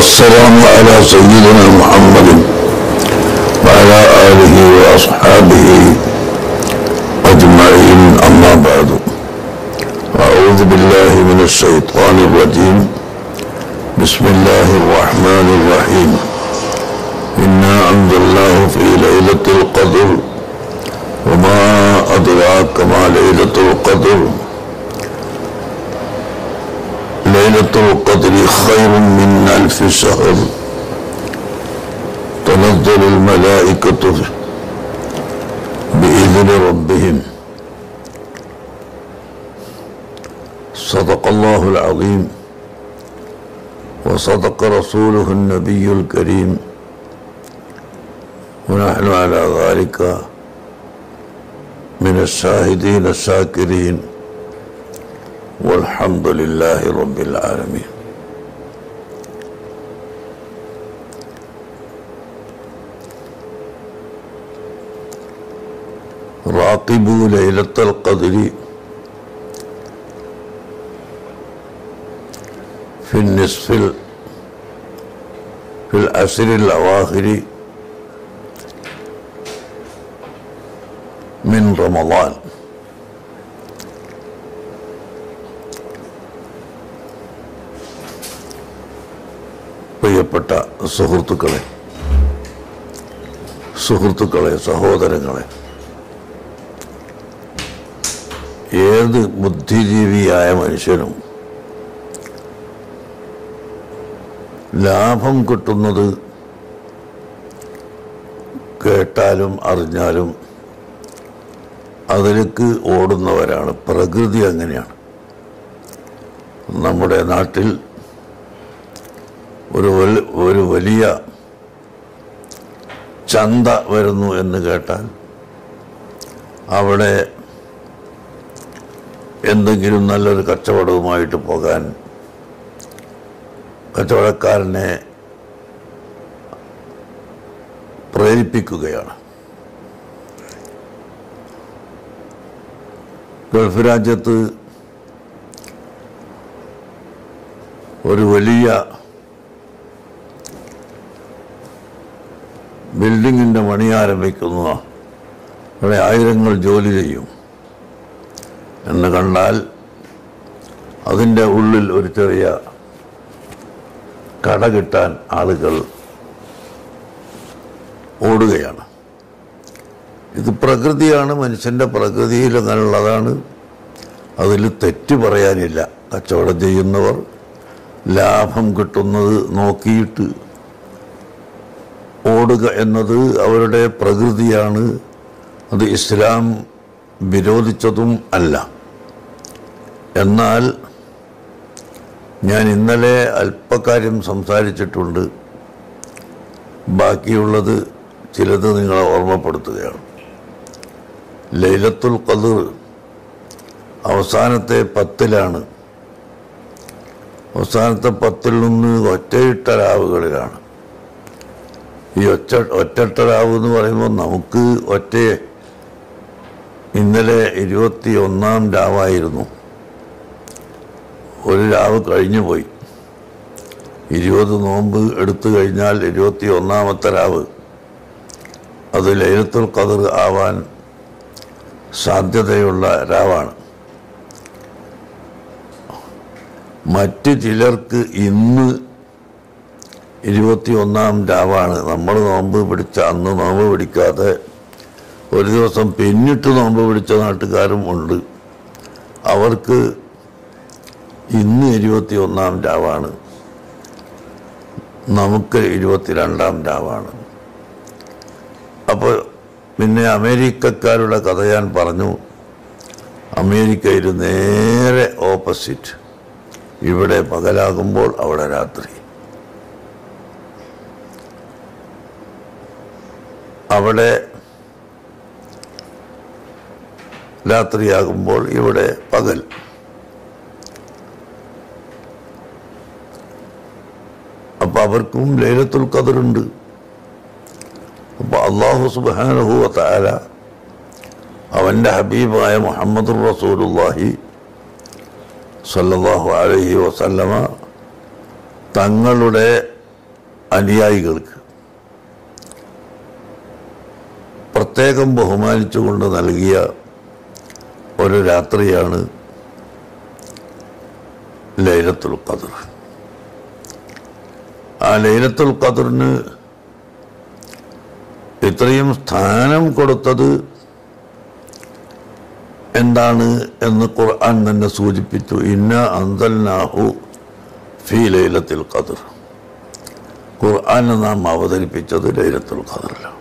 والسلام على سيدنا محمد وعلى آله وأصحابه أجمعين أما بعد أعوذ بالله من الشيطان الرجيم بسم الله الرحمن الرحيم إنا أنزلناه في ليلة القدر وما أدراك ما ليلة القدر ليلة القدر خير من ألف شهر تنزل الملائكة بإذن ربهم صدق الله العظيم وصدق رسوله النبي الكريم ونحن على ذلك من الشاهدين الشاكرين والحمد لله رب العالمين راقبوا ليلة القدر في النصف ال- في العشر الأواخر من رمضان പ്രിയപ്പെട്ട സുഹൃത്തുക്കളെ സുഹൃത്തുക്കളെ സഹോദരങ്ങളെ ഏത് ബുദ്ധിജീവിയായ മനുഷ്യനും ലാഭം കിട്ടുന്നത് കേട്ടാലും അറിഞ്ഞാലും അതിലേക്ക് ഓടുന്നവരാണ് പ്രകൃതി അങ്ങനെയാണ് നമ്മുടെ നാട്ടിൽ ഒരു വൽ- ഒരു വലിയ ചന്ത വരുന്നു എന്ന് കേട്ടാൽ അവിടെ എന്തെങ്കിലും നല്ലൊരു കച്ചവടവുമായിട്ട് പോകാൻ കച്ചവടക്കാരനെ പ്രേരിപ്പിക്കുകയാണ് ഗൾഫ് രാജ്യത്ത് ഒരു വലിയ ബിൽഡിങ്ങിൻ്റെ പണി ആരംഭിക്കുന്നു അവിടെ ആയിരങ്ങൾ ജോലി ചെയ്യും എന്ന് കണ്ടാൽ അതിൻ്റെ ഉള്ളിൽ ഒരു ചെറിയ കട കിട്ടാൻ ആളുകൾ ഓടുകയാണ് ഇത് പ്രകൃതിയാണ് മനുഷ്യൻ്റെ പ്രകൃതിയിൽ അങ്ങനെയുള്ളതാണ് അതിൽ തെറ്റ് പറയാനില്ല കച്ചവടം ചെയ്യുന്നവർ ലാഭം കിട്ടുന്നത് നോക്കിയിട്ട് ഓടുക എന്നത് അവരുടെ പ്രകൃതിയാണ് അത് ഇസ്ലാം വിരോധിച്ചതും അല്ല എന്നാൽ ഞാൻ ഇന്നലെ അല്പകാര്യം സംസാരിച്ചിട്ടുണ്ട് ബാക്കിയുള്ളത് ചിലത് നിങ്ങളെ ഓർമ്മപ്പെടുത്തുകയാണ് ലൈലത്തുൽ ഖദർ അവസാനത്തെ പത്തിലാണ് അവസാനത്തെ പത്തിൽ നിന്ന് ഒറ്റയിട്ട രാവുകളിലാണ് ഈ ഒറ്റ ഒറ്റട്ട രാവ് എന്ന് പറയുമ്പോൾ നമുക്ക് ഒറ്റ ഇന്നലെ ഇരുപത്തി ഒന്നാം രാവായിരുന്നു ഒരു രാവ് കഴിഞ്ഞു പോയി ഇരുപത് നോമ്പ് എടുത്തു കഴിഞ്ഞാൽ ഇരുപത്തി ഒന്നാമത്തെ രാവ് അത് ലൈലത്തുൽ ഖദർ ആവാൻ സാധ്യതയുള്ള രാവാണ് മറ്റ് ചിലർക്ക് ഇന്ന് ഇരുപത്തി ഒന്നാം രാവാണ് നമ്മൾ നോമ്പ് പിടിച്ച അന്ന് നോമ്പ് പിടിക്കാതെ ഒരു ദിവസം പിന്നിട്ട് നോമ്പ് പിടിച്ച നാട്ടുകാരും ഉണ്ട് അവർക്ക് ഇന്ന് ഇരുപത്തി ഒന്നാം രാവാണ് നമുക്ക് ഇരുപത്തിരണ്ടാം രാവാണ് അപ്പോൾ പിന്നെ അമേരിക്കക്കാരുടെ കഥ ഞാൻ പറഞ്ഞു അമേരിക്കയിൽ നേരെ ഓപ്പോസിറ്റ് ഇവിടെ പകലാകുമ്പോൾ അവിടെ രാത്രി അവിടെ രാത്രിയാകുമ്പോൾ ഇവിടെ പകൽ അപ്പൊ അവർക്കും ലൈലത്തുൽ ഖദറുണ്ട് അപ്പൊ അള്ളാഹു സുബാനുഹുവ താര അവൻ്റെ ഹബീബായ മുഹമ്മദ് റസൂലുല്ലാഹി സല്ലല്ലാഹു അലൈഹി വസല്ലമ തങ്ങളുടെ അനുയായികൾക്ക് പ്രത്യേകം ബഹുമാനിച്ചുകൊണ്ട് നൽകിയ ഒരു രാത്രിയാണ് ലൈലത്തുൽ ഖദർ ആ ലൈലത്തുൽ ഖദറിന് ഇത്രയും സ്ഥാനം കൊടുത്തത് എന്താണ് എന്ന് ഖുർആൻ തന്നെ സൂചിപ്പിച്ചു ഇന്ന അന്തൽനാഹു ഫി ലൈലത്തിൽ ഖദർ ഖുർആൻ നാം അവതരിപ്പിച്ചത് ലൈലത്തുൽ ഖദറിലാണ്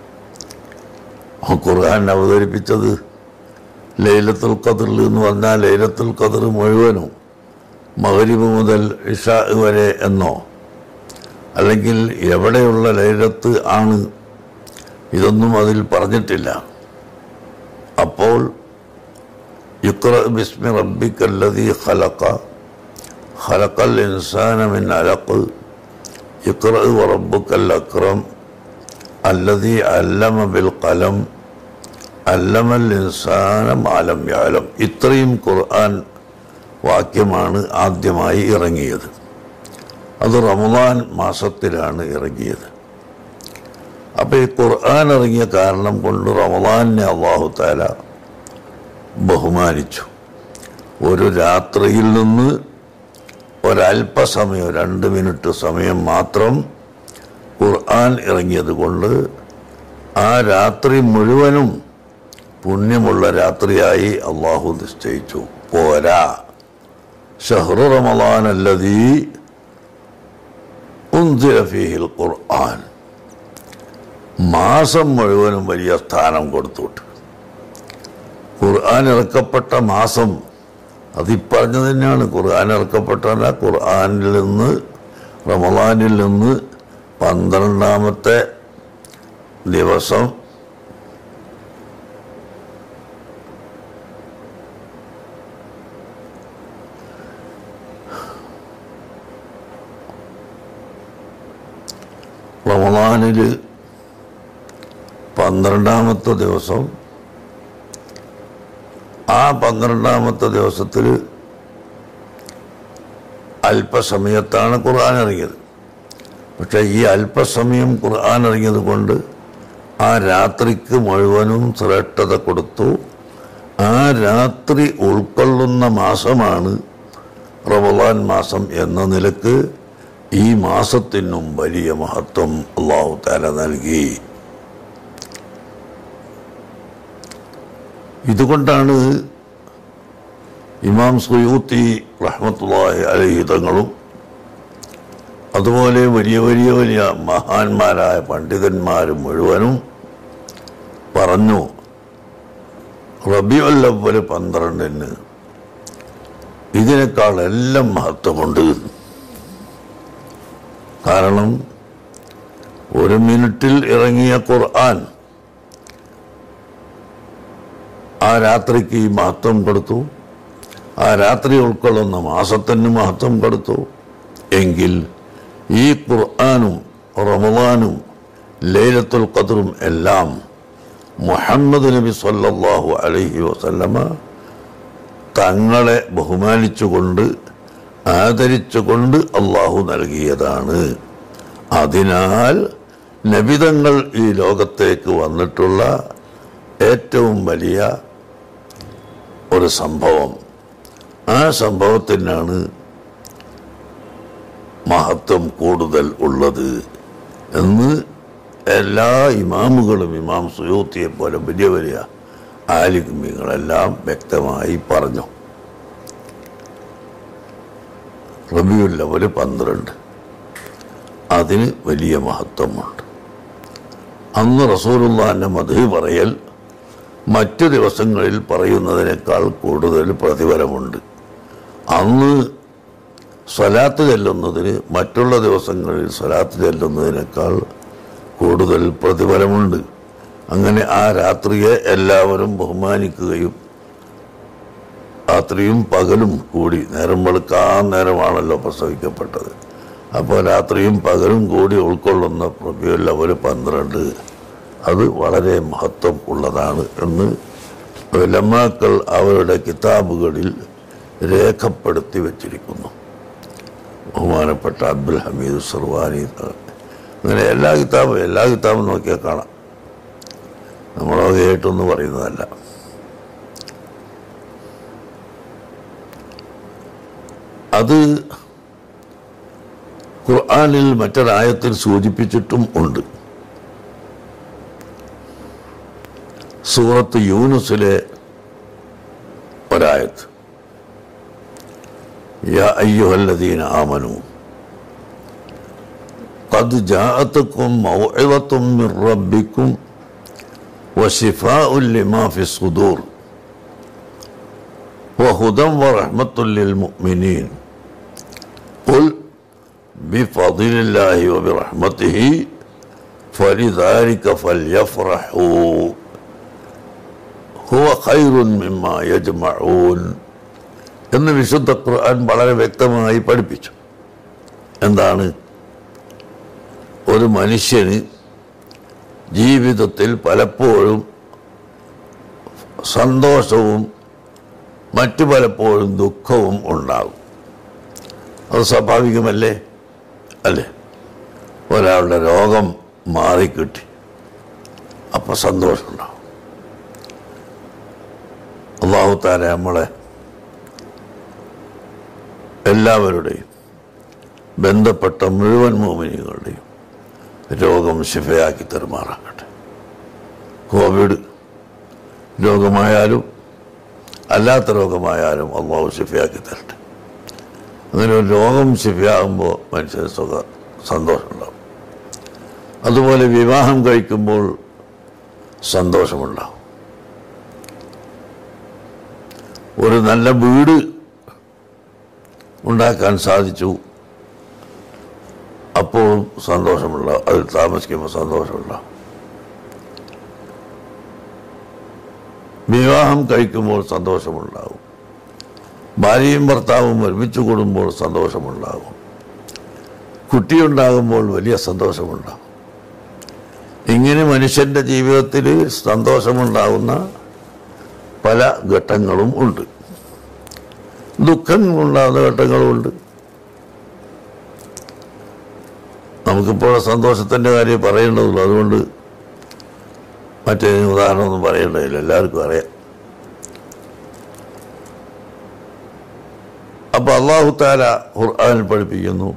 ആ ഖുർആൻ അവതരിപ്പിച്ചത് ലൈലത്തുൽ ഖദറിൽ എന്ന് പറഞ്ഞാൽ ലൈലത്തുൽ ഖദർ മുഴുവനും മകരിബ് മുതൽ ഇഷ വരെ എന്നോ അല്ലെങ്കിൽ എവിടെയുള്ള ലൈലത്ത് ആണ് ഇതൊന്നും അതിൽ പറഞ്ഞിട്ടില്ല അപ്പോൾ യുക്ര ബിസ്മി റബ്ബിക്കല്ലതി ഖലഖ ഖലഖൽ ഇൻസാന മിൻ അലഖ് യുക്ര റബ്ബുക്കൽ അക്രം അല്ലതി അല്ലമ ബിൽ ഖലം അല്ലമൽ ഇൻസാന മാലം യാലം ഇത്രയും ഖുർആൻ വാക്യമാണ് ആദ്യമായി ഇറങ്ങിയത് അത് റമദാൻ മാസത്തിലാണ് ഇറങ്ങിയത് അപ്പോൾ ഈ ഖുർആൻ ഇറങ്ങിയ കാരണം കൊണ്ട് റമദാനിനെ അള്ളാഹു താല ബഹുമാനിച്ചു ഒരു രാത്രിയിൽ നിന്ന് ഒരല്പസമയം രണ്ട് മിനിറ്റ് സമയം മാത്രം ഖുർആൻ ഇറങ്ങിയത് കൊണ്ട് ആ രാത്രി മുഴുവനും പുണ്യമുള്ള രാത്രിയായി അള്ളാഹു നിശ്ചയിച്ചു പോരാ ഷഹ്റു റമദാൻ അല്ലതീ ഉന്തിര ഫീഹിൽ ഖുർആൻ മാസം മുഴുവനും വലിയ സ്ഥാനം കൊടുത്തുവിട്ട് ഖുർആൻ ഇറക്കപ്പെട്ട മാസം അതിപ്പറഞ്ഞു തന്നെയാണ് ഖുർആൻ ഇറക്കപ്പെട്ടല്ല ഖുർആനിൽ നിന്ന് റമദാനിൽ നിന്ന് പന്ത്രണ്ടാമത്തെ ദിവസം റമദാനിൽ പന്ത്രണ്ടാമത്തെ ദിവസം ആ പന്ത്രണ്ടാമത്തെ ദിവസത്തിൽ അല്പസമയത്താണ് ഖുർആൻ ഇറങ്ങിയത് പക്ഷെ ഈ അല്പസമയം ഖുർആൻ ഇറങ്ങിയത് കൊണ്ട് ആ രാത്രിക്ക് മുഴുവനും ശ്രേഷ്ഠത കൊടുത്തു ആ രാത്രി ഉൾക്കൊള്ളുന്ന മാസമാണ് റമദാൻ മാസം എന്ന നിലക്ക് ഈ മാസത്തിനും വലിയ മഹത്വം അള്ളാഹു താല നൽകി ഇതുകൊണ്ടാണ് ഇമാം സുയൂത്തി റഹ്മത്തുള്ളാഹി അലഹി തങ്ങളും അതുപോലെ വലിയ വലിയ വലിയ മഹാന്മാരായ പണ്ഡിതന്മാർ മുഴുവനും പറഞ്ഞു റബിയുല്ലവല് പന്ത്രണ്ടിന് ഇതിനേക്കാൾ എല്ലാം മഹത്വമുണ്ട് കാരണം ഒരു മിനിറ്റിൽ ഇറങ്ങിയ ഖുർആൻ ആ രാത്രിക്ക് ഈ മഹത്വം കൊടുത്തു ആ രാത്രി ഉൾക്കൊള്ളുന്ന മാസത്തിന് മഹത്വം കൊടുത്തു എങ്കിൽ ഈ ഖുർആാനും റമദാനും ലൈലത്തുൽ ഖദറും എല്ലാം മുഹമ്മദ് നബി സല്ലല്ലാഹു അലൈഹി വസല്ലമ തങ്ങളെ ബഹുമാനിച്ചുകൊണ്ട് ആദരിച്ചുകൊണ്ട് അള്ളാഹു നൽകിയതാണ് അതിനാൽ നബിതങ്ങൾ ഈ ലോകത്തേക്ക് വന്നിട്ടുള്ള ഏറ്റവും വലിയ ഒരു സംഭവം ആ സംഭവത്തിനാണ് മഹത്വം കൂടുതൽ ഉള്ളത് എന്ന് എല്ലാ ഇമാമുകളും ഇമാം സുയൂത്തിയെ പോലെ വലിയ വലിയ ആലിഗ്മികളെല്ലാം വ്യക്തമായി പറഞ്ഞു റബിയുല്ലവല് പന്ത്രണ്ട് അതിന് വലിയ മഹത്വമുണ്ട് അന്ന് റസൂലുള്ളാന്റെ മധു പറയൽ മറ്റു ദിവസങ്ങളിൽ പറയുന്നതിനേക്കാൾ കൂടുതൽ പ്രതിഫലമുണ്ട് അന്ന് സ്വലാത്ത് ചെല്ലുന്നതിന് മറ്റുള്ള ദിവസങ്ങളിൽ സ്വലാത്ത് ചെല്ലുന്നതിനേക്കാൾ കൂടുതൽ പ്രതിഫലമുണ്ട് അങ്ങനെ ആ രാത്രിയെ എല്ലാവരും ബഹുമാനിക്കുകയും രാത്രിയും പകലും കൂടി നേരം വെളുക്കാൻ നേരമാണല്ലോ പ്രസവിക്കപ്പെട്ടത് അപ്പോൾ രാത്രിയും പകലും കൂടി ഉൾക്കൊള്ളുന്ന പ്രഭ്യല്ല ഒരു പന്ത്രണ്ട് അത് വളരെ മഹത്വം ഉള്ളതാണ് എന്ന് ഉലമാക്കൾ അവരുടെ കിതാബുകളിൽ രേഖപ്പെടുത്തി വച്ചിരിക്കുന്നു ബഹുമാനപ്പെട്ട അബ്ദുൽ ഹമീദ് സർവാനി അങ്ങനെ എല്ലാ കിതാബും എല്ലാ കിതാബും നോക്കിയാൽ കാണാം നമ്മളത് കേട്ടൊന്നും പറയുന്നതല്ല അത് ഖുർആനിൽ മറ്റൊരായത്തിൽ സൂചിപ്പിച്ചിട്ടും ഉണ്ട് സൂറത്ത് യൂനുസിലെ ഒരായത്ത് യാ അയ്യുഹല്ലദീന ആമനു قد جاءتكم موعظة من ربكم وشفاء لما في الصدور وهدى ورحمة للمؤمنين قل بفضل الله وبرحمته فلذلك فليفرحوا هو خير مما يجمعون എന്ന് വിശുദ്ധ ഖുർആൻ വളരെ വ്യക്തമായി പഠിപ്പിച്ചു എന്താണ് ഒരു മനുഷ്യന് ജീവിതത്തിൽ പലപ്പോഴും സന്തോഷവും മറ്റു പലപ്പോഴും ദുഃഖവും ഉണ്ടാകും അത് സ്വാഭാവികമല്ലേ അല്ലേ ഒരാളുടെ രോഗം മാറിക്കിട്ടി അപ്പോൾ സന്തോഷമുണ്ടാവും അള്ളാഹുത്താല നമ്മളെ എല്ലാവരുടെയും ബന്ധപ്പെട്ട മുഴുവൻ മോമിനികളുടെയും രോഗം ശിഫയാക്കി തെരുമാറാക്കട്ടെ കോവിഡ് രോഗമായാലും അല്ലാത്ത രോഗമായാലും അള്ളാഹു ശിഫയാക്കി തരട്ടെ അങ്ങനെ ഒരു രോഗം ശിഫയാകുമ്പോൾ മനുഷ്യന് സുഖ സന്തോഷമുണ്ടാവും അതുപോലെ വിവാഹം കഴിക്കുമ്പോൾ സന്തോഷമുണ്ടാവും ഒരു നല്ല വീട് ഉണ്ടാക്കാൻ സാധിച്ചു അപ്പോഴും സന്തോഷമുണ്ടാവും അതിൽ താമസിക്കുമ്പോൾ സന്തോഷമുണ്ടാവും വിവാഹം കഴിക്കുമ്പോൾ സന്തോഷമുണ്ടാകും ഭാര്യയും ഭർത്താവും ഒരുമിച്ച് കൂടുമ്പോൾ സന്തോഷമുണ്ടാകും കുട്ടിയുണ്ടാകുമ്പോൾ വലിയ സന്തോഷമുണ്ടാകും ഇങ്ങനെ മനുഷ്യൻ്റെ ജീവിതത്തിൽ സന്തോഷമുണ്ടാകുന്ന പല ഘട്ടങ്ങളും ഉണ്ട് ദുഃഖം ഉണ്ടാകുന്ന ഘട്ടങ്ങളുമുണ്ട് നമുക്കിപ്പോൾ സന്തോഷത്തിൻ്റെ കാര്യം പറയേണ്ടതുള്ളൂ അതുകൊണ്ട് മറ്റേ ഉദാഹരണമൊന്നും പറയേണ്ടതില്ല എല്ലാവർക്കും അറിയാം അപ്പൊ അള്ളാഹു താല ഖുർആനിൽ പഠിപ്പിക്കുന്നു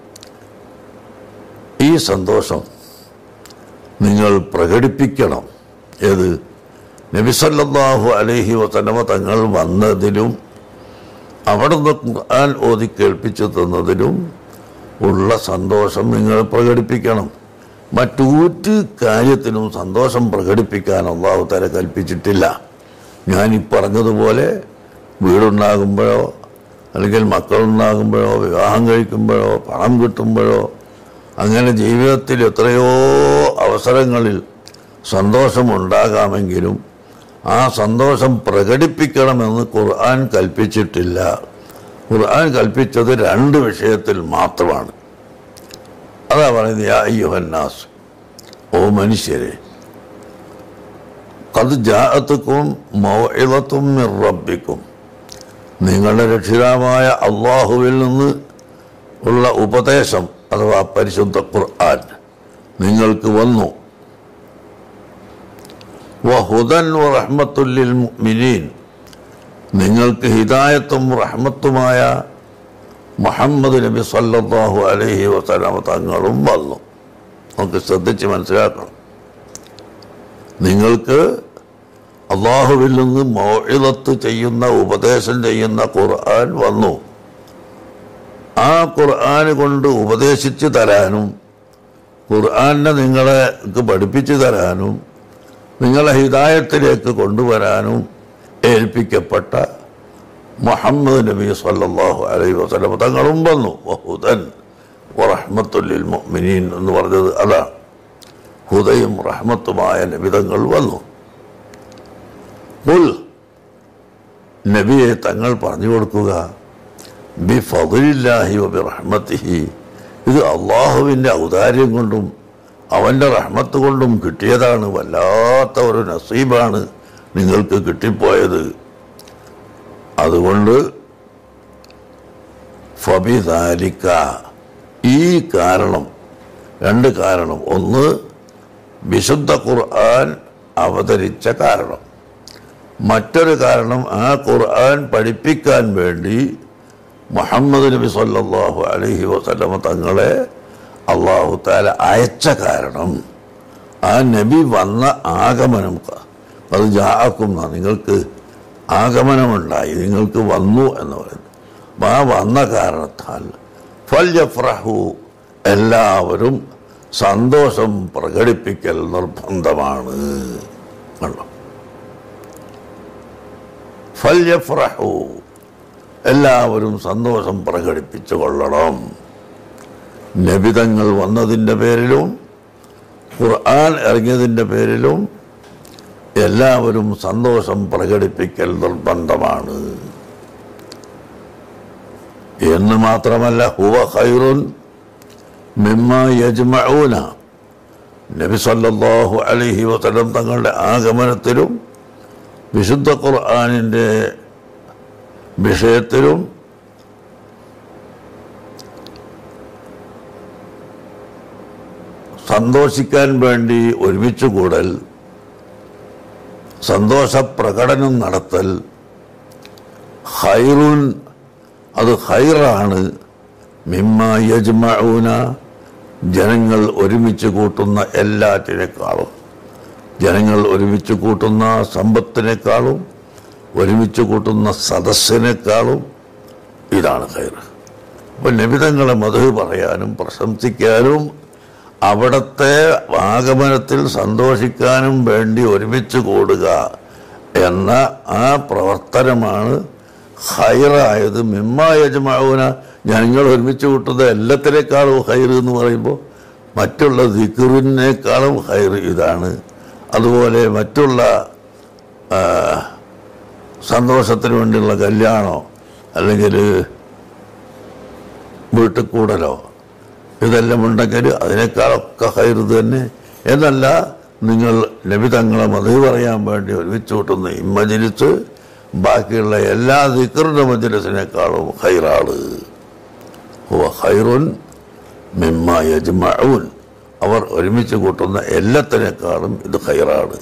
ഈ സന്തോഷം നിങ്ങൾ പ്രകടിപ്പിക്കണം ഏത് നബിസല്ലാഹു അലൈഹി വസല്ലമ തങ്ങൾ വന്നതിലും അവിടുന്ന് ഖുർആൻ ഓതി കേൾപ്പിച്ചു തന്നതിലും ഉള്ള സന്തോഷം നിങ്ങൾ പ്രകടിപ്പിക്കണം മറ്റൊരു കാര്യത്തിനും സന്തോഷം പ്രകടിപ്പിക്കാൻ അള്ളാഹു തല കൽപ്പിച്ചിട്ടില്ല ഞാൻ ഈ പറഞ്ഞതുപോലെ വീടുണ്ടാകുമ്പോഴോ അല്ലെങ്കിൽ മക്കളുണ്ടാകുമ്പോഴോ വിവാഹം കഴിക്കുമ്പോഴോ പണം കിട്ടുമ്പോഴോ അങ്ങനെ ജീവിതത്തിൽ എത്രയോ അവസരങ്ങളിൽ സന്തോഷമുണ്ടാകാമെങ്കിലും ആ സന്തോഷം പ്രകടിപ്പിക്കണമെന്ന് ഖുർആൻ കൽപ്പിച്ചിട്ടില്ല ഖുർആൻ കൽപ്പിച്ചത് രണ്ട് വിഷയത്തിൽ മാത്രമാണ് അതാ പറയുന്നത് യാ അയ്യുഹന്നാസ് ഓ മനുഷ്യരെ കത് ജാഅത്തുക്കും മൗഇളത്തും മിർ റബ്ബിക്കും നിങ്ങളുടെ രക്ഷിതാവായ അള്ളാഹുവിൽ നിന്ന് ഉള്ള ഉപദേശം അഥവാ പരിശുദ്ധ ഖുർആൻ നിങ്ങൾക്ക് വന്നു വഹുദൻ റഹ്മത്തുല്ലിൽ മുഅ്മിനീൻ നിങ്ങൾക്ക് ഹിദായത്തും റഹ്മത്തുമായ മുഹമ്മദ് നബി സല്ലല്ലാഹു അലൈഹി വസല്ലമ തങ്ങളും വന്നു നമുക്ക് ശ്രദ്ധിച്ച് മനസ്സിലാക്കണം നിങ്ങൾക്ക് അള്ളാഹുവിൽ നിന്ന് മൗഇളത്ത് ചെയ്യുന്ന ഉപദേശം ചെയ്യുന്ന ഖുർആൻ വന്നു ആ ഖുർആൻ കൊണ്ട് ഉപദേശിച്ചു തരാനും ഖുർആനെ നിങ്ങളെ പഠിപ്പിച്ചു തരാനും നിങ്ങളെ ഹിദായത്തിലേക്ക് കൊണ്ടുവരാനും ഏൽപ്പിക്കപ്പെട്ട മുഹമ്മദ് നബി സല്ലല്ലാഹു അലൈഹി വസല്ലം തങ്ങളും വന്നു വഹുദൻ വറഹ്മത്തുല്ലിൽ മുഅ്മിനീൻ എന്ന് പറഞ്ഞത് അതാണ് ഹുദയും റഹ്മത്തുമായ നബിതങ്ങൾ വന്നു ഉൽ നബിയെ തങ്ങൾ പറഞ്ഞു കൊടുക്കുക ബി ഫضലില്ലാഹി വബി റഹ്മത്തിഹി ഇത് അള്ളാഹുവിൻ്റെ ഔദാര്യം കൊണ്ടും അവൻ്റെ റഹ്മത്ത് കൊണ്ടും കിട്ടിയതാണ് വല്ലാത്ത ഒരു നസീബാണ് നിങ്ങൾക്ക് കിട്ടിപ്പോയത് അതുകൊണ്ട് ഫബിദാലിക്ക ഈ കാരണം രണ്ട് കാരണം ഒന്ന് വിശുദ്ധ ഖുർആൻ അവതരിച്ച കാരണം മറ്റൊരു കാരണം ആ ഖുർആൻ പഠിപ്പിക്കാൻ വേണ്ടി മുഹമ്മദ് നബി സല്ലല്ലാഹു അലൈഹി വസല്ലമ തങ്ങളെ അള്ളാഹു താല അയച്ച കാരണം ആ നബി വന്ന ആഗമനം അത് ജാക്കും നിങ്ങൾക്ക് ആഗമനമുണ്ടായി നിങ്ങൾക്ക് വന്നു എന്ന് പറയുന്നു അപ്പൊ ആ വന്ന കാരണത്താൽ ഫല്യഫ്രഹു എല്ലാവരും സന്തോഷം പ്രകടിപ്പിക്കൽ നിർബന്ധമാണ് കണ്ടോ ഫല്യഫ്രഹു എല്ലാവരും സന്തോഷം പ്രകടിപ്പിച്ചു കൊള്ളണം നബിതങ്ങൾ വന്നതിൻ്റെ പേരിലും ഖുർആൻ ഇറങ്ങിയതിൻ്റെ പേരിലും എല്ലാവരും സന്തോഷം പ്രകടിപ്പിക്കൽ നിർബന്ധമാണ് എന്ന് മാത്രമല്ല ഹുവ ഖൈറുൻ മിമ്മ യജ്മഊന നബി സല്ലല്ലാഹു അലൈഹി വസല്ലം തങ്ങളുടെ ആഗമനത്തിലും വിശുദ്ധ ഖുർആനിൻ്റെ വിഷയത്തിലും സന്തോഷിക്കാൻ വേണ്ടി ഒരുമിച്ച് കൂടൽ സന്തോഷ പ്രകടനം നടത്തൽ ഹൈറുൻ അത് ഹൈറാണ് മിമ്മ യജ്മഊന ജനങ്ങൾ ഒരുമിച്ച് കൂട്ടുന്ന എല്ലാറ്റിനേക്കാളും ജനങ്ങൾ ഒരുമിച്ച് കൂട്ടുന്ന സമ്പത്തിനേക്കാളും ഒരുമിച്ച് കൂട്ടുന്ന സദസ്സിനേക്കാളും ഇതാണ് ഹൈർ അപ്പോൾ നിബിതങ്ങളെ മധു പറയാനും പ്രശംസിക്കാനും അവിടത്തെ ആഗമനത്തിൽ സന്തോഷിക്കാനും വേണ്ടി ഒരുമിച്ച് കൂടുക എന്ന ആ പ്രവർത്തനമാണ് ഹൈറായത് മിമ്മ യജമാവുന ഞങ്ങൾ ഒരുമിച്ച് കൂട്ടുന്ന എല്ലാത്തിനേക്കാളും ഹൈർ എന്ന് പറയുമ്പോൾ മറ്റുള്ള ദിക്കുറിനേക്കാളും ഹൈർ ഇതാണ് അതുപോലെ മറ്റുള്ള ആ, സന്തോഷത്തിന് വേണ്ടിയുള്ള കല്യാണോ അല്ലെങ്കിൽ വീട്ടിൽ കൂടലോ ഇതെല്ലാം ഉണ്ടെങ്കിൽ അതിനേക്കാളൊക്കെ ഹൈർ തന്നെ എന്നല്ല നിങ്ങൾ നബി തങ്ങളെ മതി പറയാൻ വേണ്ടി ഒരുമിച്ച് കൂട്ടുന്ന ഇമ്മജിലിസ് ബാക്കിയുള്ള എല്ലാ ദിക്കറിൻ്റെ മജിലിസിനേക്കാളും ഹൈറാണ് ഹുവ ഹൈറുൻ മിമ്മ യജ്മഊൻ അവർ ഒരുമിച്ച് കൂട്ടുന്ന എല്ലാത്തിനേക്കാളും ഇത് ഹൈറാണ്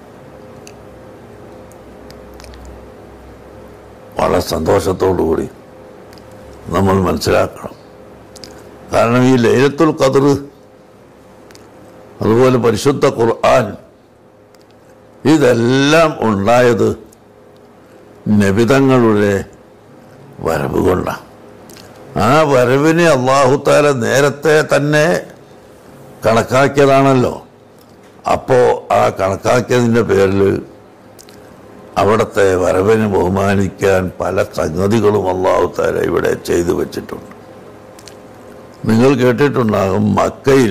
വളരെ സന്തോഷത്തോടുകൂടി നമ്മൾ മനസ്സിലാക്കണം കാരണം ഈ ലൈലത്തുൽ ഖദർ അതുപോലെ പരിശുദ്ധ ഖുർആൻ ഇതെല്ലാം ഉണ്ടായത് നബിതങ്ങളുടെ വരവ് കൊണ്ടാണ് ആ വരവിനെ അള്ളാഹുത്താല നേരത്തെ തന്നെ കണക്കാക്കിയതാണല്ലോ അപ്പോൾ ആ കണക്കാക്കിയതിൻ്റെ പേരിൽ അവിടുത്തെ വരവിനെ ബഹുമാനിക്കാൻ പല സംഗതികളും അള്ളാഹുത്താല ഇവിടെ ചെയ്തു വച്ചിട്ടുണ്ട് നിങ്ങൾ കേട്ടിട്ടുണ്ടാകും മക്കയിൽ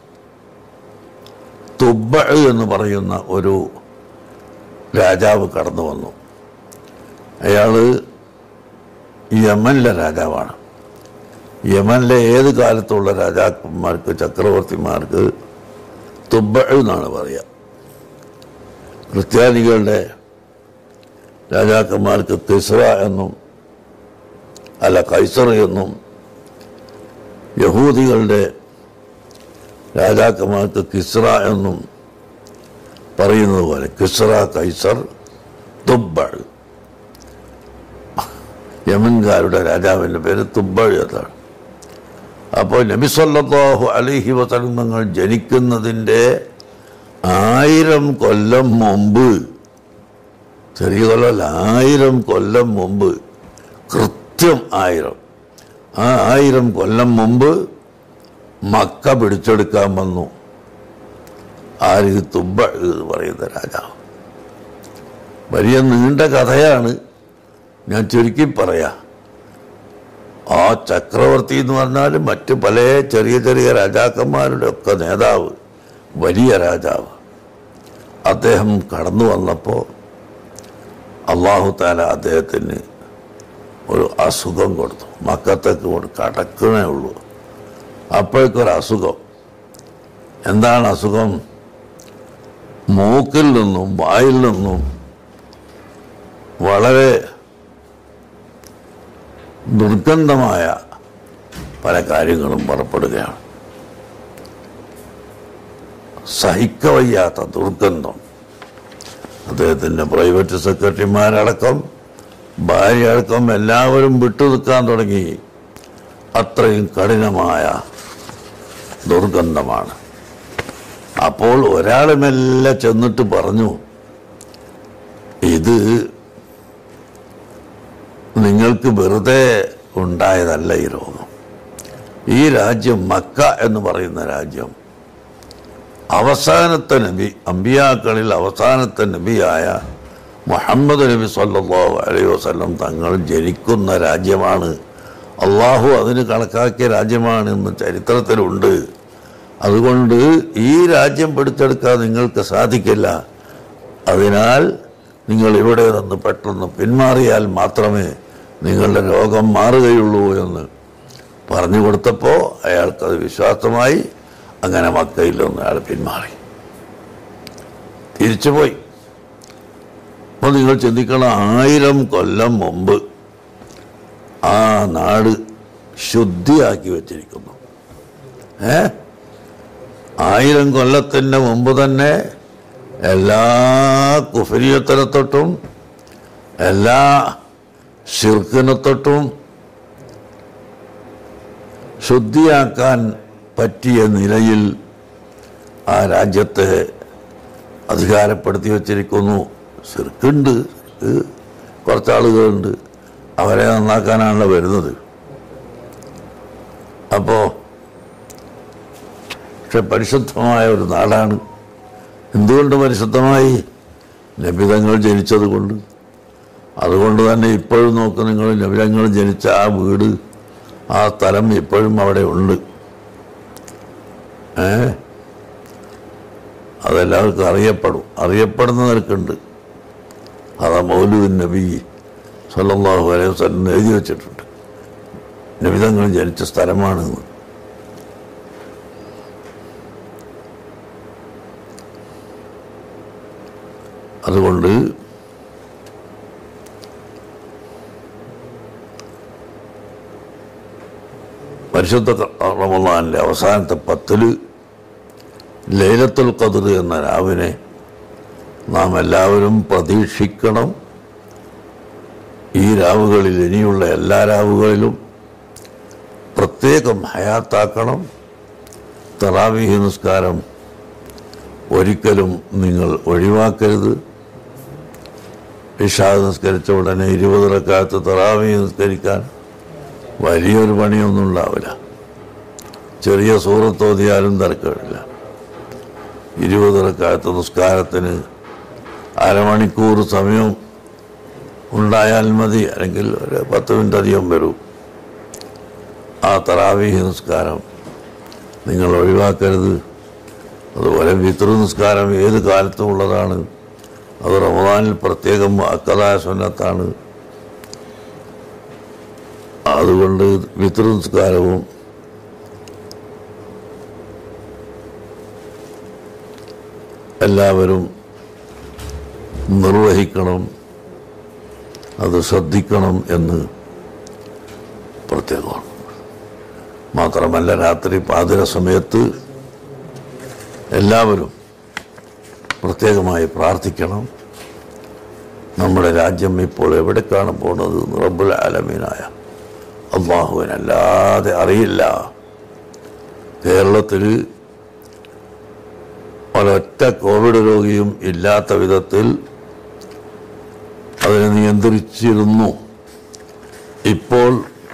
തുബ്ബ എന്ന് പറയുന്ന ഒരു രാജാവ് കടന്നു വന്നു അയാൾ യമനിലെ രാജാവാണ് യമനിലെ ഏത് കാലത്തുള്ള രാജാക്കന്മാർക്ക് ചക്രവർത്തിമാർക്ക് തുബ്ബ എന്നാണ് പറയുക ക്രിസ്ത്യാനികളുടെ രാജാക്കന്മാർക്ക് കിസ്ര എന്നും അല്ല കൈസർ എന്നും യഹൂദികളുടെ രാജാക്കന്മാർക്ക് കിസ്ര എന്നും പറയുന്നത് പോലെ കിസ്ര കൈസർ തുബ്ബൾ യമൻകാരുടെ രാജാവിൻ്റെ പേര് തുബ്ബൾ എന്നാണ് അപ്പോൾ നബി സല്ലല്ലാഹു അലൈഹി വസല്ലം തങ്ങൾ ജനിക്കുന്നതിൻ്റെ ആയിരം കൊല്ലം മുമ്പ് ചെറിയ കൊല്ലമല്ല ആയിരം കൊല്ലം മുമ്പ് കൃത്യം ആയിരം ആ ആയിരം കൊല്ലം മുമ്പ് മക്ക പിടിച്ചെടുക്കാൻ വന്നു ആര് തുബ്ബ എന്ന് പറയുന്ന രാജാവ് വലിയ നീണ്ട കഥയാണ് ഞാൻ ചുരുക്കി പറയാ ആ ചക്രവർത്തി എന്ന് പറഞ്ഞാൽ മറ്റു പല ചെറിയ ചെറിയ രാജാക്കന്മാരുടെ ഒക്കെ നേതാവ് വലിയ രാജാവ് അദ്ദേഹം കടന്നു വന്നപ്പോൾ അള്ളാഹു താല അദ്ദേഹത്തിന് ഒരു അസുഖം കൊടുത്തു മക്കത്തേക്ക് കൊണ്ട് കടക്കണേ ഉള്ളൂ അപ്പോഴേക്കൊരു അസുഖം എന്താണ് അസുഖം മൂക്കിൽ നിന്നും വായിൽ നിന്നും വളരെ ദുർഗന്ധമായ പല കാര്യങ്ങളും പുറപ്പെടുകയാണ് സഹിക്കവയ്യാത്ത ദുർഗന്ധം അദ്ദേഹത്തിൻ്റെ പ്രൈവറ്റ് സെക്രട്ടറിമാരടക്കം ഭാര്യ അടക്കം എല്ലാവരും വിട്ടു നിൽക്കാൻ തുടങ്ങി അത്രയും കഠിനമായ ദുർഗന്ധമാണ് അപ്പോൾ ഒരാൾ മെല്ലെ ചെന്നിട്ട് പറഞ്ഞു ഇത് നിങ്ങൾക്ക് വെറുതെ ഉണ്ടായതല്ല ഈ രോഗം ഈ രാജ്യം മക്ക എന്ന് പറയുന്ന രാജ്യം അവസാനത്തെ നബി അമ്പിയാക്കളിൽ അവസാനത്തെ നബിയായ മുഹമ്മദ് നബി സല്ലല്ലാഹു അലൈഹി വസല്ലം തങ്ങൾ ജനിക്കുന്ന രാജ്യമാണ് അള്ളാഹു അതിന് കണക്കാക്കിയ രാജ്യമാണെന്ന് ചരിത്രത്തിലുണ്ട് അതുകൊണ്ട് ഈ രാജ്യം പിടിച്ചെടുക്കാൻ നിങ്ങൾക്ക് സാധിക്കില്ല അതിനാൽ നിങ്ങൾ ഇവിടെ നിന്ന് പെട്ടെന്ന് പിന്മാറിയാൽ മാത്രമേ നിങ്ങളുടെ രോഗം മാറുകയുള്ളൂ എന്ന് പറഞ്ഞു കൊടുത്തപ്പോൾ അയാൾക്കത് വിശ്വാസമായി അങ്ങനെ മക്കയിൽ നിന്ന് അയാൾ പിന്മാറി തിരിച്ചുപോയി അപ്പോൾ നിങ്ങൾ ചിന്തിക്കണം ആയിരം കൊല്ലം മുമ്പ് ആ നാട് ശുദ്ധിയാക്കി വച്ചിരിക്കുന്നു ഏ ആയിരം കൊല്ലത്തിന് മുമ്പ് തന്നെ എല്ലാ കുഫരിയത്തിനെ തൊട്ടും എല്ലാ ഷിർക്കിനെ തൊട്ടും ശുദ്ധിയാക്കാൻ പറ്റിയ നിലയിൽ ആ രാജ്യത്തെ അധികാരപ്പെടുത്തി വച്ചിരിക്കുന്നു ശിർക്കുണ്ട് ശിർക്ക് കുറച്ചാളുകളുണ്ട് അവരെ നന്നാക്കാനാണല്ലോ വരുന്നത് അപ്പോൾ പക്ഷെ പരിശുദ്ധമായ ഒരു നാടാണ് എന്തുകൊണ്ട് പരിശുദ്ധമായി ലഭിതങ്ങൾ ജനിച്ചത് കൊണ്ട് അതുകൊണ്ട് തന്നെ ഇപ്പോഴും നോക്ക് നിങ്ങൾ ലഭിതങ്ങൾ ജനിച്ച ആ വീട് ആ സ്ഥലം ഇപ്പോഴും അവിടെ ഉണ്ട് ഏ അതെല്ലാവർക്കും അറിയപ്പെടും അറിയപ്പെടുന്ന നിലക്കുണ്ട് അതാ മൗലുവിൻ നബി സല്ലല്ലാഹു അലൈഹി വസല്ലം എഴുതി വെച്ചിട്ടുണ്ട് നബിതങ്ങൾ ജനിച്ച സ്ഥലമാണെന്ന് അതുകൊണ്ട് പരിശുദ്ധ റമദാനിലെ അവസാനത്തെ പത്തില് ലൈലത്തുൽ ഖദർ എന്ന രാവിനെ നാം എല്ലാവരും പ്രതീക്ഷിക്കണം ഈ രാവുകളിൽ ഇനിയുള്ള എല്ലാ രാവുകളിലും പ്രത്യേകം ഹയാത്താക്കണം തറാവീഹ് നിസ്കാരം ഒരിക്കലും നിങ്ങൾ ഒഴിവാക്കരുത് ഇഷാ നിസ്കരിച്ച ഉടനെ ഇരുപത് റക്കാലത്ത് തറാവീഹ് നിസ്കരിക്കാൻ വലിയൊരു പണിയൊന്നും ഉണ്ടാവില്ല ചെറിയ സൂറത്തോതിയാലും തിരക്കില്ല ഇരുപത് റക്കാലത്ത് നിസ്കാരത്തിന് അരമണിക്കൂർ സമയം ഉണ്ടായാൽ മതി അല്ലെങ്കിൽ ഒരു പത്ത് മിനിറ്റ് അധികം വരും ആ തറാവീഹ് നിസ്കാരം നിങ്ങൾ ഒഴിവാക്കരുത് അതുപോലെ വിതൃ നിസ്കാരം ഏത് കാലത്തും ഉള്ളതാണ് അത് റമദാനിൽ പ്രത്യേകം അക്കതായ സുന്നത്താണ് അതുകൊണ്ട് വിതൃ നിസ്കാരവും എല്ലാവരും നിർവഹിക്കണം അത് ശ്രദ്ധിക്കണം എന്ന് പ്രത്യേകമാണ് മാത്രമല്ല രാത്രി പാതിര സമയത്ത് എല്ലാവരും പ്രത്യേകമായി പ്രാർത്ഥിക്കണം നമ്മുടെ രാജ്യം ഇപ്പോൾ എവിടേക്കാണ് പോണത് റബ്ബുൽ ആലമീനായ അള്ളാഹുവിനല്ലാതെ അറിയില്ല കേരളത്തിൽ ഒരൊറ്റ കോവിഡ് രോഗിയും ഇല്ലാത്ത വിധത്തിൽ അതിനെ നിയന്ത്രിച്ചിരുന്നു ഇപ്പോൾ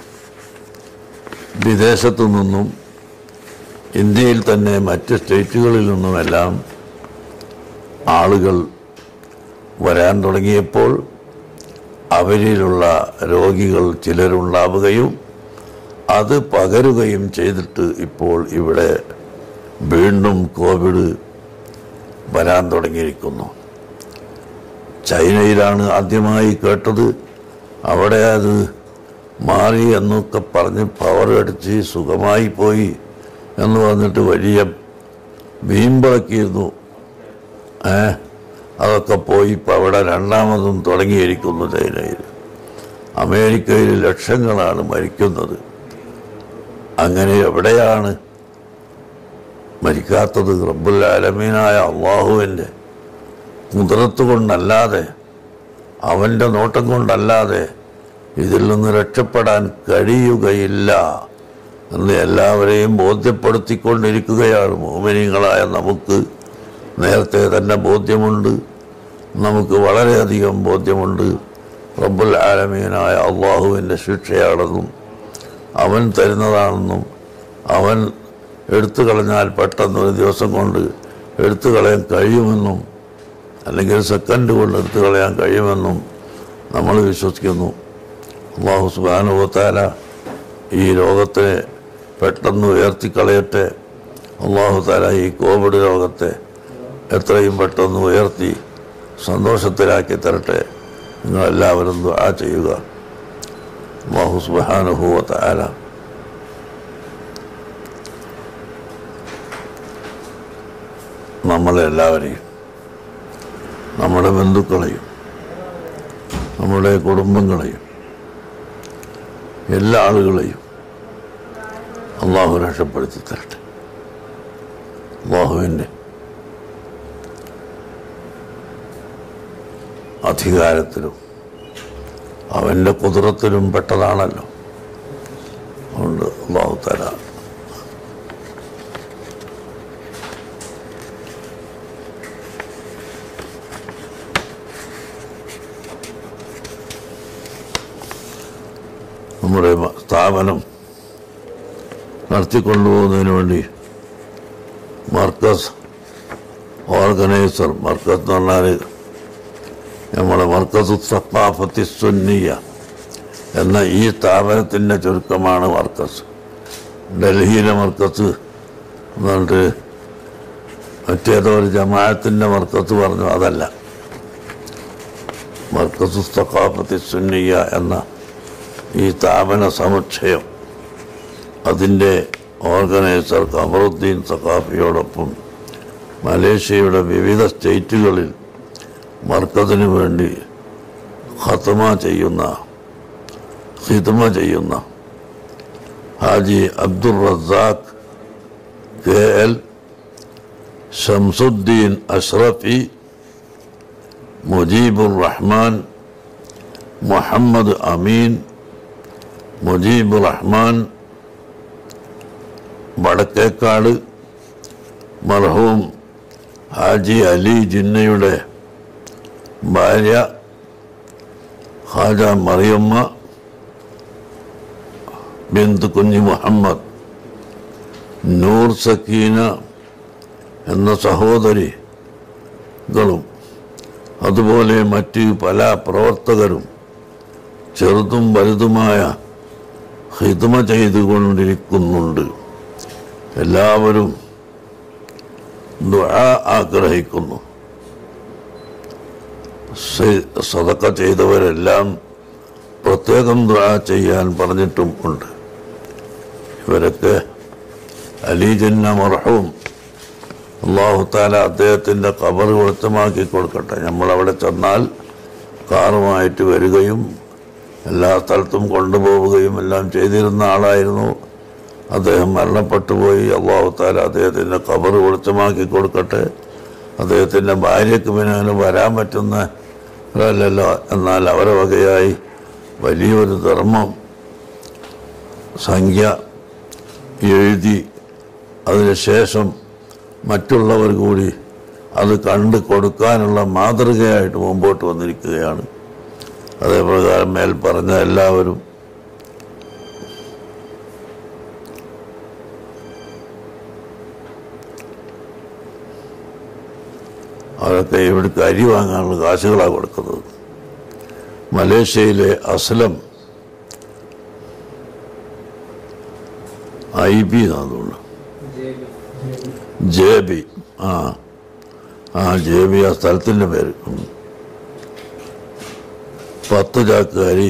വിദേശത്തു നിന്നും ഇന്ത്യയിൽ തന്നെ മറ്റ് സ്റ്റേറ്റുകളിൽ നിന്നുമെല്ലാം ആളുകൾ വരാൻ തുടങ്ങിയപ്പോൾ അവരിലുള്ള രോഗികൾ ചിലരുണ്ടാവുകയും അത് പകരുകയും ചെയ്തിട്ട് ഇപ്പോൾ ഇവിടെ വീണ്ടും കോവിഡ് വരാൻ തുടങ്ങിയിരിക്കുന്നു ചൈനയിലാണ് ആദ്യമായി കേട്ടത് അവിടെ അത് മാറി എന്നൊക്കെ പറഞ്ഞ് പവർ അടിച്ച് സുഖമായി പോയി എന്ന് പറഞ്ഞിട്ട് വലിയ വീമ്പിളക്കിയിരുന്നു ഏ അതൊക്കെ പോയി ഇപ്പം അവിടെ രണ്ടാമതും തുടങ്ങിയിരിക്കുന്നു ചൈനയിൽ അമേരിക്കയിൽ ലക്ഷങ്ങളാണ് മരിക്കുന്നത് അങ്ങനെ എവിടെയാണ് മരിക്കാത്തത് റബ്ബുൽ ആലമീനായ അള്ളാഹുവിൻ്റെ കുതിരത്ത് കൊണ്ടല്ലാതെ അവൻ്റെ നോട്ടം കൊണ്ടല്ലാതെ ഇതിൽ നിന്ന് രക്ഷപ്പെടാൻ കഴിയുകയില്ല എന്ന് എല്ലാവരെയും ബോധ്യപ്പെടുത്തിക്കൊണ്ടിരിക്കുകയാണ് മോമിനികളായ നമുക്ക് നേരത്തെ തന്നെ ബോധ്യമുണ്ട് നമുക്ക് വളരെയധികം ബോധ്യമുണ്ട് റബ്ബുൽ ആലമീനായ അള്ളാഹുവിൻ്റെ ശിക്ഷയാണെന്നും അവൻ തരുന്നതാണെന്നും അവൻ എടുത്തു കളഞ്ഞാൽ പെട്ടെന്ന് ഒരു ദിവസം കൊണ്ട് എടുത്തു കളയാൻ കഴിയുമെന്നും അല്ലെങ്കിൽ സെക്കൻഡ് കൊണ്ട് എടുത്തു കളയാൻ കഴിയുമെന്നും നമ്മൾ വിശ്വസിക്കുന്നു അള്ളാഹു സുബാനുഭവത്താല ഈ ലോകത്തെ പെട്ടെന്ന് ഉയർത്തിക്കളയട്ടെ അള്ളാഹു താല ഈ കോവിഡ് രോഗത്തെ എത്രയും പെട്ടെന്ന് ഉയർത്തി സന്തോഷത്തിലാക്കി തരട്ടെ നിങ്ങളെല്ലാവരും ദുആ ചെയ്യുക അള്ളാഹു സുബാനുഭവത്താല നമ്മളെല്ലാവരെയും നമ്മുടെ ബന്ധുക്കളെയും നമ്മുടെ കുടുംബങ്ങളെയും എല്ലാ ആളുകളെയും അള്ളാഹു രക്ഷപ്പെടുത്തി തരട്ടെ അള്ളാഹുവിൻ്റെ അധികാരത്തിലും അവൻ്റെ കുതിരത്തിലും പെട്ടതാണല്ലോ അതുകൊണ്ട് അള്ളാഹു തരാം നമ്മുടെ മ- സ്ഥാപനം നടത്തിക്കൊണ്ടുപോകുന്നതിന് വേണ്ടി മർക്കസ് ഓർഗനൈസർ മർക്കസ് എന്ന് പറഞ്ഞാൽ നമ്മുടെ മർക്കസ് സഫാഫത്തി സുന്നിയ എന്ന ഈ സ്ഥാപനത്തിൻ്റെ ചുരുക്കമാണ് മർക്കസ് ഡൽഹിയിലെ മർക്കസ് എന്ന് പറഞ്ഞിട്ട് മറ്റേതോ ഒരു ജമാഅത്തിൻ്റെ മർക്കസ് പറഞ്ഞു അതല്ല മർക്കസ് സഖാഫത്തി സുന്നിയ എന്ന ഈ സ്ഥാപന സമുച്ചയം അതിൻ്റെ ഓർഗനൈസർ കമറുദ്ദീൻ സഖാഫിയോടൊപ്പം മലേഷ്യയുടെ വിവിധ സ്റ്റേറ്റുകളിൽ മർക്കസിന് വേണ്ടി ഖത്തമ ചെയ്യുന്ന ഹിതമ ചെയ്യുന്ന ഹാജി അബ്ദുൾ റസാഖ് കെ എൽ ഷംസുദ്ദീൻ അഷ്റഫി മുജീബുർ റഹ്മാൻ മുഹമ്മദ് അമീൻ മുജീബുർ റഹ്മാൻ വടക്കേക്കാട് മർഹൂം ഹാജി അലി ജിന്നയുടെ ഭാര്യ ഹാജ മറിയമ്മ ബിന്ദു കുഞ്ഞി മുഹമ്മദ് നൂർ സക്കീന എന്ന സഹോദരികളും അതുപോലെ മറ്റ് പല പ്രവർത്തകരും ചെറുതും വലുതുമായ ഹിതമ ചെയ്തുകൊണ്ടിരിക്കുന്നുണ്ട് എല്ലാവരും ദുആ ആഗ്രഹിക്കുന്നു സ- സദക്ക ചെയ്തവരെല്ലാം പ്രത്യേകം ദുആ ചെയ്യാൻ പറഞ്ഞിട്ടും ഉണ്ട് ഇവരൊക്കെ അലീജന്ന മർഹൂം അള്ളാഹു താല അദ്ദേഹത്തിൻ്റെ കബർ വെളുത്തമാക്കി കൊടുക്കട്ടെ നമ്മളവിടെ ചെന്നാൽ കാറുമായിട്ട് വരികയും എല്ലാ സ്ഥലത്തും കൊണ്ടുപോവുകയും എല്ലാം ചെയ്തിരുന്ന ആളായിരുന്നു അദ്ദേഹം മരണപ്പെട്ടു പോയി അള്ളാഹു താല അദ്ദേഹത്തിൻ്റെ കബർ വെളുത്തമാക്കി കൊടുക്കട്ടെ അദ്ദേഹത്തിൻ്റെ ഭാര്യയ്ക്ക് പിന്നെ അങ്ങനെ വരാൻ പറ്റുന്നല്ലോ എന്നാൽ അവരെ വകയായി വലിയൊരു ധർമ്മം സംഖ്യ എഴുതി അതിനുശേഷം മറ്റുള്ളവർ കൂടി അത് കണ്ട് കൊടുക്കാനുള്ള മാതൃകയായിട്ട് മുമ്പോട്ട് വന്നിരിക്കുകയാണ് അതേപ്രകാരം മേൽ പറഞ്ഞ എല്ലാവരും അവരൊക്കെ ഇവിടേക്ക് അരി വാങ്ങാനുള്ള കാശുകളാണ് കൊടുക്കുന്നത് മലേഷ്യയിലെ അസ്ലം ഐ ബി എന്നാണ് ജെ ബി ആ ആ ജെ ബി ആ സ്ഥലത്തിൻ്റെ പേര് ഉം. പത്ത് ചാക്ക് അരി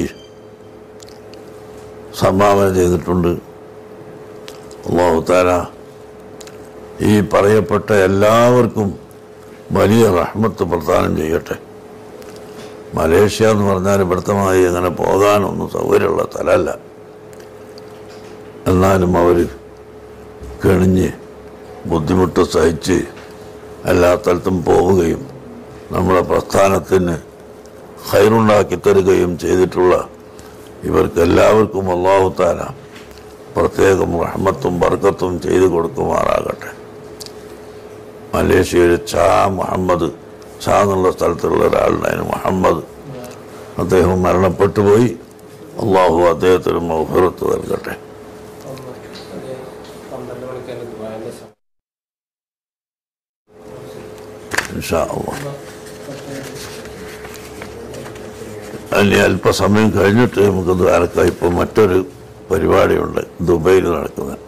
സംഭാവന ചെയ്തിട്ടുണ്ട് അള്ളാഹു താര ഈ പറയപ്പെട്ട എല്ലാവർക്കും വലിയ റഹ്മത്ത് പ്രദാനം ചെയ്യട്ടെ മലേഷ്യ എന്ന് പറഞ്ഞാൽ ഇവിടുത്തമായി അങ്ങനെ പോകാനൊന്നും സൗകര്യമുള്ള സ്ഥലമല്ല എന്നാലും അവർ കെണിഞ്ഞ് ബുദ്ധിമുട്ട് സഹിച്ച് എല്ലാ സ്ഥലത്തും പോവുകയും നമ്മുടെ പ്രസ്ഥാനത്തിന് ഹൈറുണ്ടാക്കി തരികയും ചെയ്തിട്ടുള്ള ഇവർക്ക് എല്ലാവർക്കും അള്ളാഹു താല പ്രത്യേകം റഹ്മത്തും ബർക്കത്തും ചെയ്തു കൊടുക്കുമാറാകട്ടെ മലേഷ്യയിൽ ഷാ മുഹമ്മദ് ഷാ എന്നുള്ള സ്ഥലത്തുള്ള ഒരാളുണ്ടായിരുന്നു മുഹമ്മദ് അദ്ദേഹം മരണപ്പെട്ടു പോയി അള്ളാഹു അദ്ദേഹത്തിന് മൗഫിറത്ത് നൽകട്ടെ പന്ത്രണ്ട് മണിക്കാണ് ദുബായിന്റെ സമയം ഇൻഷാ അള്ളാഹ് ഇനി അല്പസമയം കഴിഞ്ഞിട്ട് നമുക്കത് അരക്കാം ഇപ്പോൾ മറ്റൊരു പരിപാടിയുണ്ട് ദുബൈയിൽ നടക്കുന്നത്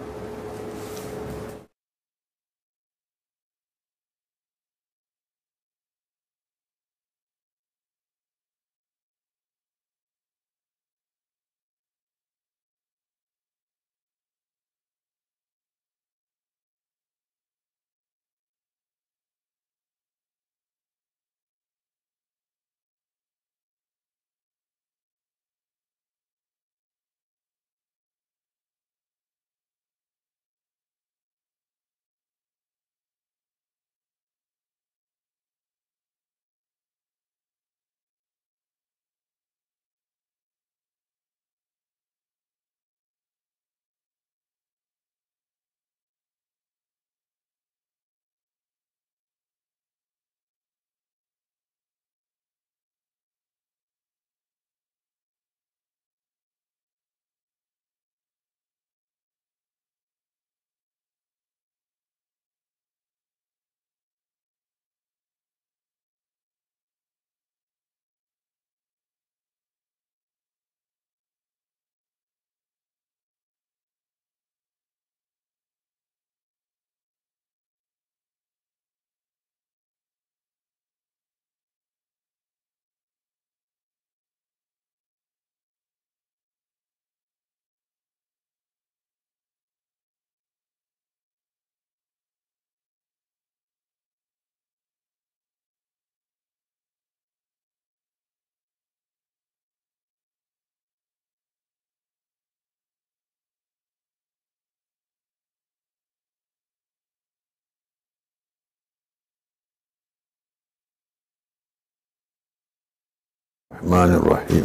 الرحمن الرحيم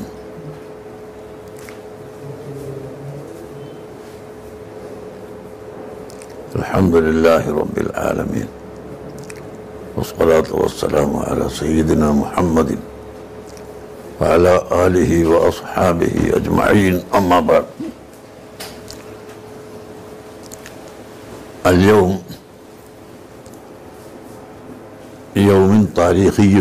الحمد لله رب العالمين والصلاة والسلام على سيدنا محمد وعلى آله وأصحابه أجمعين أما بعد اليوم يوم تاريخي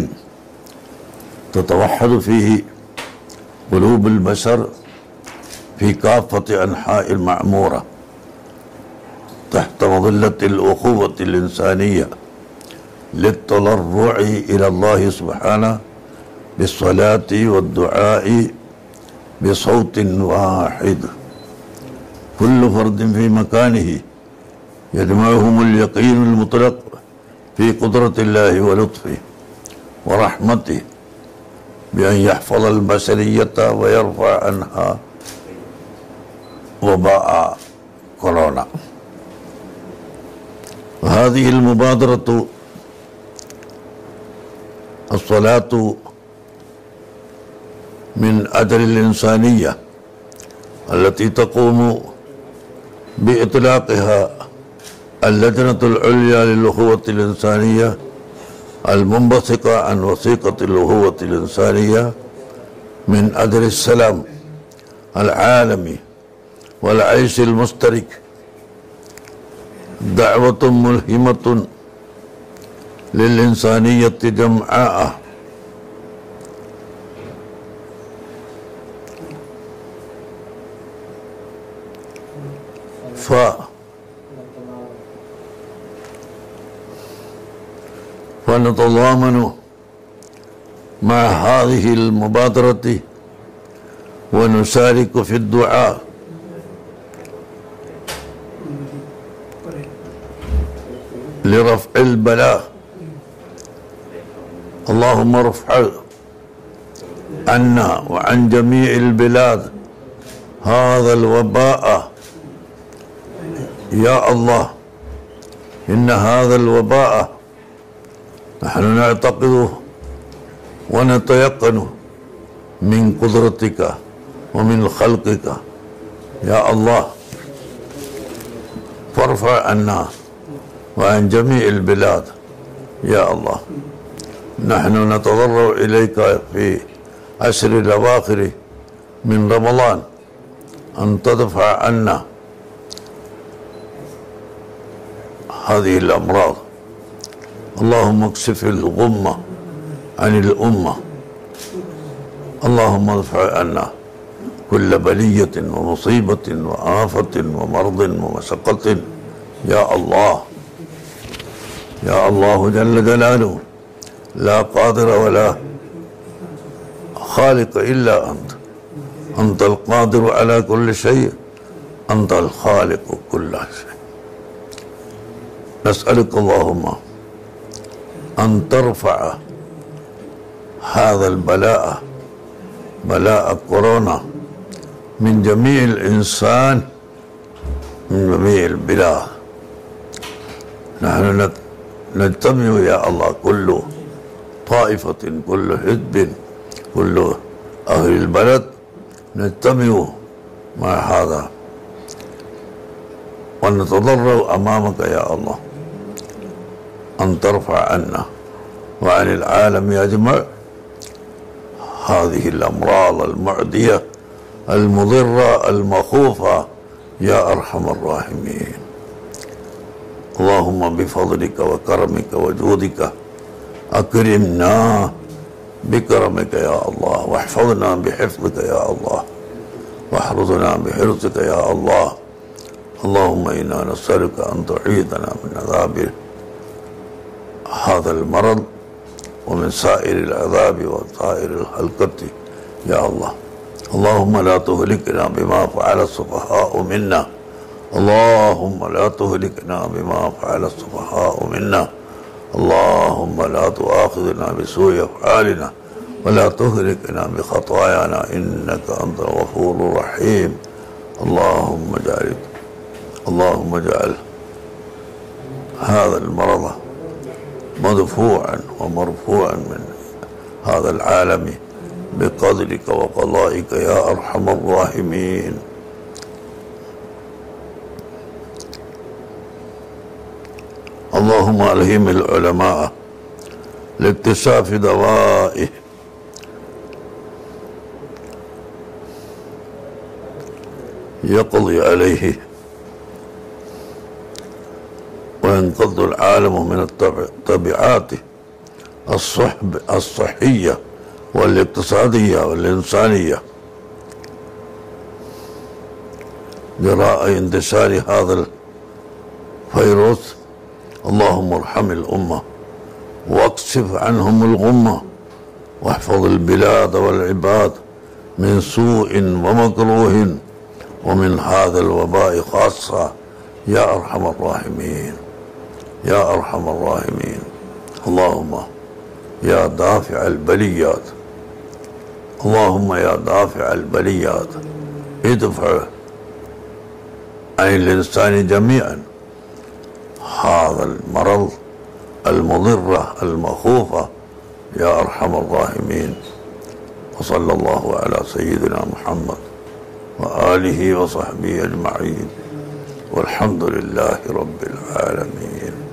تتوحد فيه قلوب البشر في كافة أنحاء المعمورة تحت مظلة الأخوة الإنسانية للتضرع إلى الله سبحانه بالصلاة والدعاء بصوت واحد كل فرد في مكانه يجمعهم اليقين المطلق في قدرة الله ولطفه ورحمته بأن يحفظ البشرية ويرفع عنها وباء كورونا وهذه المبادرة الصلاة من أجل الإنسانية التي تقوم بإطلاقها اللجنة العليا للأخوة الإنسانية المنبثقة عن وثيقة الأخوة الإنسانية من أجل السلام العالمي والعيش المشترك دعوة ملهمة للإنسانية جمعاء ف ونتضامن مع هذه المبادرة ونشارك في الدعاء لرفع البلاء اللهم ارفع عنا وعن جميع البلاد هذا الوباء يا الله إن هذا الوباء نحن نعتقده ونتيقن من قدرتك ومن خلقك يا الله فارفع عنا وعن جميع البلاد يا الله نحن نتضرع إليك في عشر الأواخر من رمضان أن تدفع عنا هذه الأمراض اللهم اكشف الغمة عن الأمة اللهم ادفع عنا كل بلية ومصيبة وآفة ومرض ومشقة يا الله يا الله جل جلاله لا قادر ولا خالق إلا أنت أنت القادر على كل شيء أنت الخالق كل شيء نسألك اللهم أن ترفع هذا البلاء بلاء كورونا من جميع الإنسان من جميع البلاد نحن نت- نجتمع يا الله كل طائفة كل حزب كل أهل البلد نجتمع مع هذا ونتضرع أمامك يا الله أن ترفع عنا وعن العالم أجمع هذه الأمراض المعدية المضرة المخوفة يا أرحم الراحمين اللهم بفضلك وكرمك وجودك أكرمنا بكرمك يا الله واحفظنا بحفظك يا الله واحرزنا بحرزك يا الله اللهم إنا نسألك أن تعيذنا من عذاب هذا المرض ومن سائر العذاب وسائر الهلكة يا الله اللهم لا تهلكنا بما فعل السفهاء منا اللهم لا تهلكنا بما فعل السفهاء منا اللهم لا تؤاخذنا بسوء أفعالنا ولا تهلكنا بخطايانا إنك أنت الغفور الرحيم اللهم اجعل اللهم اجعل هذا المرض مدفوعا ومرفوعا من هذا العالم بقدرك وقضائك يا ارحم الراحمين اللهم الهم العلماء لاكتشاف دوائه يقضي عليه وينقض العالم من التبع- التبعات الصحب الصحية والاقتصادية والإنسانية جراء انتشار هذا الفيروس اللهم ارحم الأمة واكشف عنهم الغمة واحفظ البلاد والعباد من سوء ومكروه ومن هذا الوباء خاصة يا أرحم الراحمين يا أرحم الراحمين اللهم يا دافع البليات اللهم يا دافع البليات ادفع عن الإنسان جميعا هذا المرض المضرة المخوفة يا أرحم الراحمين وصلى الله على سيدنا محمد وآله وصحبه أجمعين والحمد لله رب العالمين